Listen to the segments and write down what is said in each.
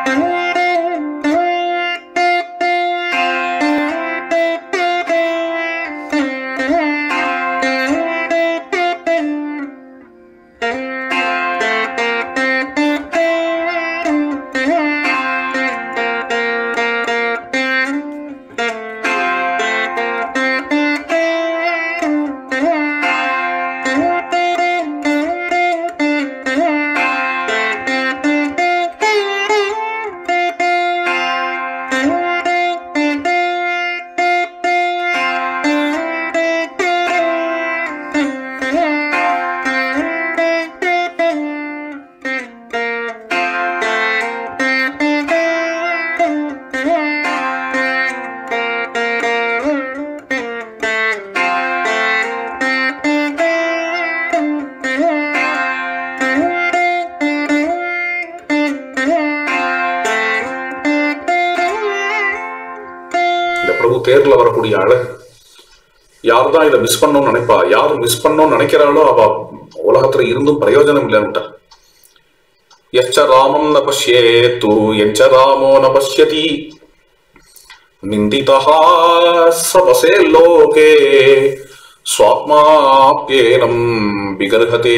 இந்த பிரபு தேர்ல வரக்கூடிய அழகு யார் தான் இதை மிஸ் பண்ணணும்னு நினைப்பா யார் மிஸ் பண்ணணும்னு நினைக்கிறாளோ அவ உலகத்துல இருந்தும் பிரயோஜனம் இல்லைன்னுட்டா எச்ச ராமம் ந பஷ்யேத்து எச்ச ராமோ ந பஷ்யதி நிந்திதா சபசே லோகே சுவாத்மாப்யேனம் விகர்ஹதே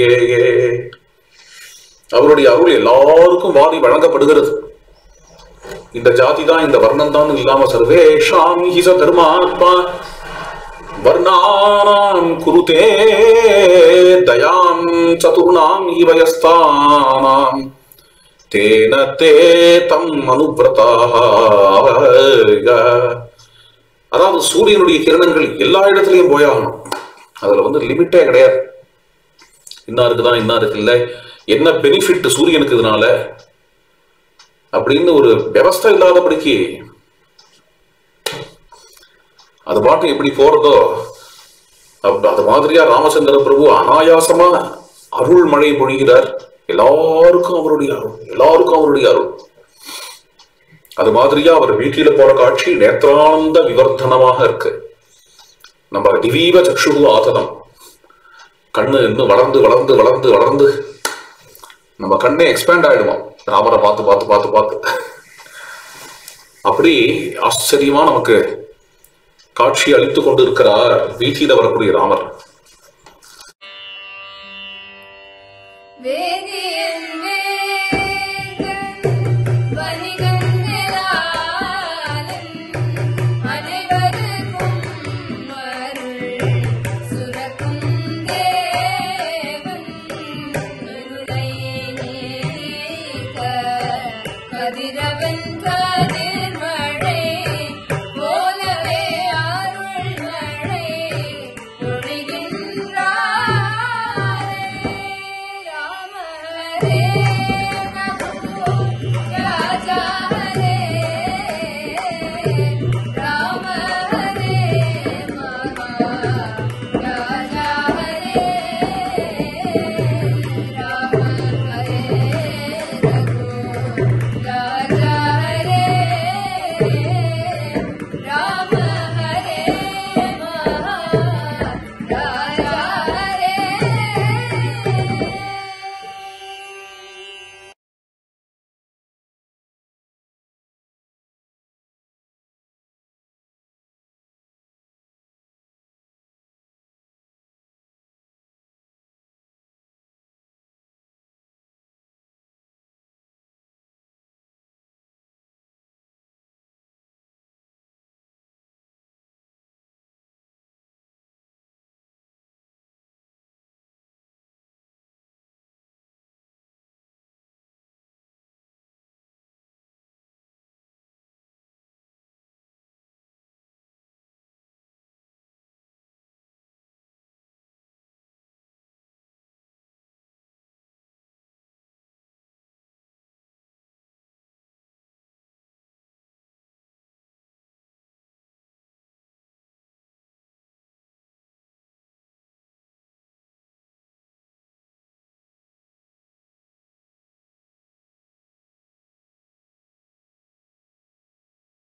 அவருடைய அருள் எல்லாருக்கும் வாரி வழங்கப்படுகிறது இந்த ஜாதி தான் இந்த வர்ணம் தான் இல்லாம சர்வேஷாம் ஹிச தர்மாத்மா வர்ணானாம் குருதே தயாம் சதுர்ணாம் இவயஸ்தானாம் தேன தே தம் அனுவிரதாக அதாவது சூரியனுடைய கிரணங்கள் எல்லா இடத்துலயும் போயாகணும் அதுல வந்து லிமிட்டே கிடையாது இன்னாருக்கு தான் இன்னாருக்கு இல்லை என்ன பெனிஃபிட் சூரியனுக்கு இதனால அப்படின்னு ஒரு விவஸ்தை இல்லாதபடிக்கு அது பாட்டு எப்படி போறதோ அப்ப- அது மாதிரியா ராமச்சந்திர பிரபு அனாயாசமா அருள் மழை பொழிகிறார் எல்லாருக்கும் அவருடைய அருள் எல்லாருக்கும் அவருடைய அருள் அது மாதிரியா அவர் வீட்டில போற காட்சி நேத்ரானந்த விவர்த்தனமாக இருக்கு நம்ம திவீவ சக்ஷு ஆதனம் கண்ணு இன்னும் வளர்ந்து வளர்ந்து வளர்ந்து வளர்ந்து நம்ம கண்ணே எக்ஸ்பேண்ட் ஆயிடுவோம் ராமரை பார்த்து பார்த்து பார்த்து பார்த்து அப்படி ஆச்சரியமா நமக்கு காட்சி அளித்துக் கொண்டு இருக்கிறார் வீட்டில வரக்கூடிய ராமர் வே